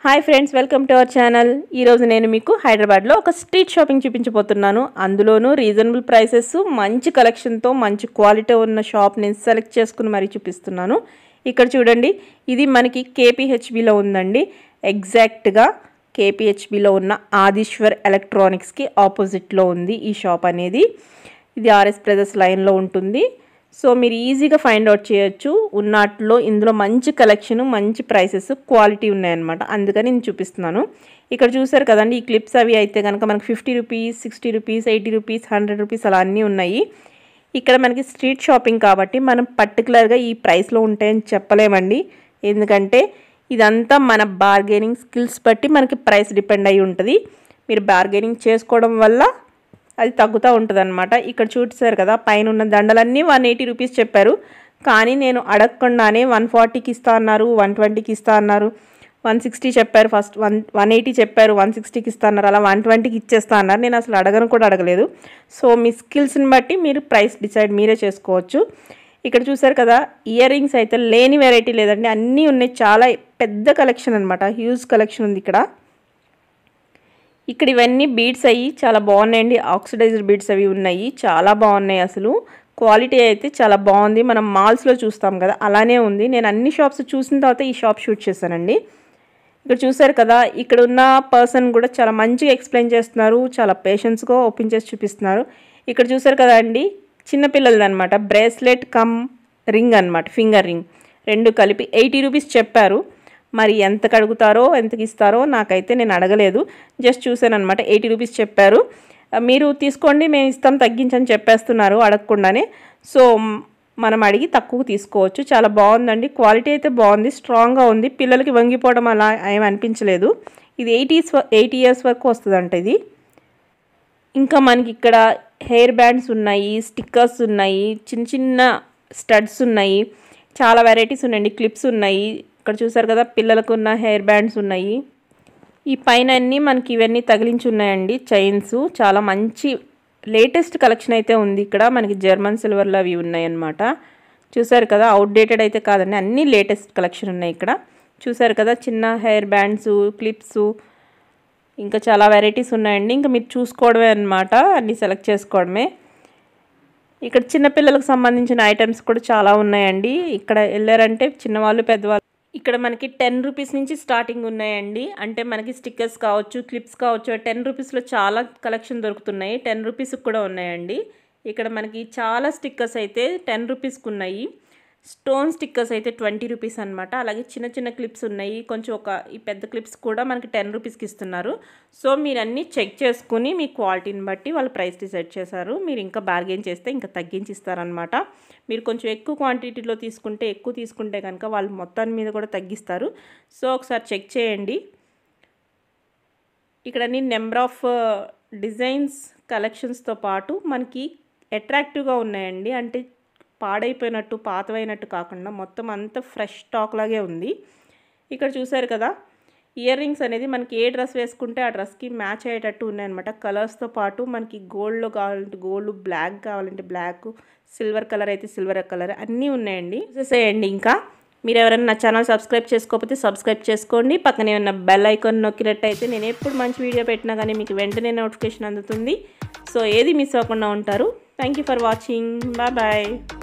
hi friends welcome to our channel ఈరోజు నేను మీకు హైదరాబాద్లో ఒక స్ట్రీట్ షాపింగ్ చూపించబోతున్నాను అందులోనూ రీజనబుల్ ప్రైసెస్ మంచి కలెక్షన్తో మంచి క్వాలిటీ ఉన్న షాప్ నేను సెలెక్ట్ చేసుకుని మరీ చూపిస్తున్నాను ఇక్కడ చూడండి ఇది మనకి కేపీహెచ్బిలో ఉందండి ఎగ్జాక్ట్గా కేపీహెచ్బిలో ఉన్న ఆదిశ్వర్ ఎలక్ట్రానిక్స్కి ఆపోజిట్లో ఉంది ఈ షాప్ అనేది ఇది ఆర్ఎస్ బ్రదర్స్ లైన్లో ఉంటుంది సో మీరు ఈజీగా ఫైండ్ అవుట్ చేయొచ్చు ఉన్నట్లో ఇందులో మంచి కలెక్షన్ మంచి ప్రైసెస్ క్వాలిటీ ఉన్నాయన్నమాట అందుకని నేను చూపిస్తున్నాను ఇక్కడ చూసారు కదండి ఈ క్లిప్స్ అవి అయితే కనుక మనకి fifty rupees sixty rupees eighty rupees hundred rupees అలా అన్నీ ఉన్నాయి ఇక్కడ మనకి స్ట్రీట్ షాపింగ్ కాబట్టి మనం పర్టికులర్గా ఈ ప్రైస్లో ఉంటాయని చెప్పలేమండి ఎందుకంటే ఇదంతా మన బార్గెనింగ్ స్కిల్స్ బట్టి మనకి ప్రైస్ డిపెండ్ అయి ఉంటుంది మీరు బార్గెనింగ్ చేసుకోవడం వల్ల అది తగ్గుతూ ఉంటుంది అనమాట ఇక్కడ చూసారు కదా పైన ఉన్న దండలన్నీ వన్ ఎయిటీ రూపీస్ చెప్పారు కానీ నేను అడగకుండానే వన్ ఫార్టీకి ఇస్తా అన్నారు వన్ ట్వంటీకి ఇస్తా అన్నారు వన్ సిక్స్టీ చెప్పారు ఫస్ట్ వన్ వన్ ఎయిటీ చెప్పారు వన్ సిక్స్టీకి ఇస్తా అన్నారు అలా వన్ ట్వంటీకి ఇచ్చేస్తా అన్నారు నేను అసలు అడగను కూడా అడగలేదు సో మీ స్కిల్స్ని బట్టి మీరు ప్రైస్ డిసైడ్ మీరే చేసుకోవచ్చు ఇక్కడ చూసారు కదా ఇయర్ రింగ్స్ అయితే లేని వెరైటీ లేదండి అన్నీ ఉన్నాయి చాలా పెద్ద కలెక్షన్ అనమాట హ్యూజ్ కలెక్షన్ ఉంది ఇక్కడ ఇక్కడ ఇవన్నీ బీడ్స్ అయ్యి చాలా బాగున్నాయండి ఆక్సిడైజ్డ్ బీడ్స్ అవి ఉన్నాయి చాలా బాగున్నాయి అసలు క్వాలిటీ అయితే చాలా బాగుంది మనం మాల్స్లో చూస్తాం కదా అలానే ఉంది నేను అన్ని షాప్స్ చూసిన తర్వాత ఈ షాప్ షూట్ చేశానండి ఇక్కడ చూసారు కదా ఇక్కడ ఉన్న పర్సన్ కూడా చాలా మంచిగా ఎక్స్ప్లెయిన్ చేస్తున్నారు చాలా పేషెన్స్గా ఓపెన్ చేసి చూపిస్తున్నారు ఇక్కడ చూసారు కదా అండి చిన్నపిల్లలది అనమాట బ్రేస్లెట్ కమ్ రింగ్ అనమాట ఫింగర్ రింగ్ రెండు కలిపి ఎయిటీ రూపీస్ చెప్పారు మరి ఎంత కడుగుతారో ఎంతకి ఇస్తారో నాకైతే నేను అడగలేదు జస్ట్ చూసాను అనమాట ఎయిటీ రూపీస్ చెప్పారు మీరు తీసుకోండి మేము ఇస్తాం తగ్గించని చెప్పేస్తున్నారు అడగకుండానే సో మనం అడిగి తక్కువ తీసుకోవచ్చు చాలా బాగుందండి క్వాలిటీ అయితే బాగుంది స్ట్రాంగ్గా ఉంది పిల్లలకి వంగిపోవడం అలా ఏమి అనిపించలేదు ఇది ఎయిటీస్ ఎయిట్ ఇయర్స్ వరకు వస్తుందంట ఇది ఇంకా మనకి ఇక్కడ హెయిర్ బ్యాండ్స్ ఉన్నాయి స్టిక్కర్స్ ఉన్నాయి చిన్న చిన్న స్టడ్స్ ఉన్నాయి చాలా వెరైటీస్ ఉన్నాయండి క్లిప్స్ ఉన్నాయి ఇక్కడ చూసారు కదా పిల్లలకు ఉన్న హెయిర్ బ్యాండ్స్ ఉన్నాయి ఈ పైన అన్నీ మనకి ఇవన్నీ తగిలించి ఉన్నాయండి చైన్స్ చాలా మంచి లేటెస్ట్ కలెక్షన్ అయితే ఉంది ఇక్కడ మనకి జర్మన్ సిల్వర్లో అవి ఉన్నాయన్నమాట చూసారు కదా అవుట్డేటెడ్ అయితే కాదండి అన్నీ లేటెస్ట్ కలెక్షన్ ఉన్నాయి ఇక్కడ చూసారు కదా చిన్న హెయిర్ బ్యాండ్స్ క్లిప్స్ ఇంకా చాలా వెరైటీస్ ఉన్నాయండి ఇంకా మీరు చూసుకోవడమే అనమాట అన్నీ సెలెక్ట్ చేసుకోవడమే ఇక్కడ చిన్నపిల్లలకు సంబంధించిన ఐటమ్స్ కూడా చాలా ఉన్నాయండి ఇక్కడ వెళ్ళారంటే చిన్నవాళ్ళు పెద్దవాళ్ళు ఇక్కడ మనకి టెన్ రూపీస్ నుంచి స్టార్టింగ్ ఉన్నాయండి అంటే మనకి స్టిక్కర్స్ కావచ్చు క్లిప్స్ కావచ్చు టెన్ రూపీస్లో చాలా కలెక్షన్ దొరుకుతున్నాయి టెన్ రూపీస్కి కూడా ఉన్నాయండి ఇక్కడ మనకి చాలా స్టిక్కర్స్ అయితే టెన్ రూపీస్కి ఉన్నాయి స్టోన్ స్టిక్కర్స్ అయితే ట్వంటీ రూపీస్ అనమాట అలాగే చిన్న చిన్న క్లిప్స్ ఉన్నాయి కొంచెం ఒక ఈ పెద్ద క్లిప్స్ కూడా మనకి టెన్ రూపీస్కి ఇస్తున్నారు సో మీరు అన్నీ చెక్ చేసుకుని మీ క్వాలిటీని బట్టి వాళ్ళు ప్రైస్ డిసైడ్ చేశారు మీరు ఇంకా బార్గెన్ చేస్తే ఇంకా తగ్గించి ఇస్తారనమాట మీరు కొంచెం ఎక్కువ క్వాంటిటీలో తీసుకుంటే ఎక్కువ తీసుకుంటే కనుక వాళ్ళు మొత్తాన్ని మీద కూడా తగ్గిస్తారు సో ఒకసారి చెక్ చేయండి ఇక్కడ అన్ని నెంబర్ ఆఫ్ డిజైన్స్ కలెక్షన్స్తో పాటు మనకి అట్రాక్టివ్గా ఉన్నాయండి అంటే పాడైపోయినట్టు పాతవైనట్టు కాకుండా మొత్తం అంతా ఫ్రెష్ స్టాక్ లాగే ఉంది ఇక్కడ చూసారు కదా ఇయర్ రింగ్స్ అనేది మనకి ఏ డ్రెస్ వేసుకుంటే ఆ డ్రెస్కి మ్యాచ్ అయ్యేటట్టు ఉన్నాయన్నమాట కలర్స్తో పాటు మనకి గోల్డ్లో కావాలంటే గోల్డ్ బ్లాక్ కావాలంటే బ్లాక్ సిల్వర్ కలర్ అయితే సిల్వర్ కలర్ అన్నీ ఉన్నాయండి చూసేయండి ఇంకా మీరు ఎవరైనా నా ఛానల్ సబ్స్క్రైబ్ చేసుకోకపోతే సబ్స్క్రైబ్ చేసుకోండి పక్కనే ఉన్న బెల్ ఐకాన్ నొక్కినట్టయితే నేను ఎప్పుడు మంచి వీడియో పెట్టినా కానీ మీకు వెంటనే నోటిఫికేషన్ అందుతుంది సో ఏది మిస్ అవ్వకుండా ఉంటారు thank you for watching bye bye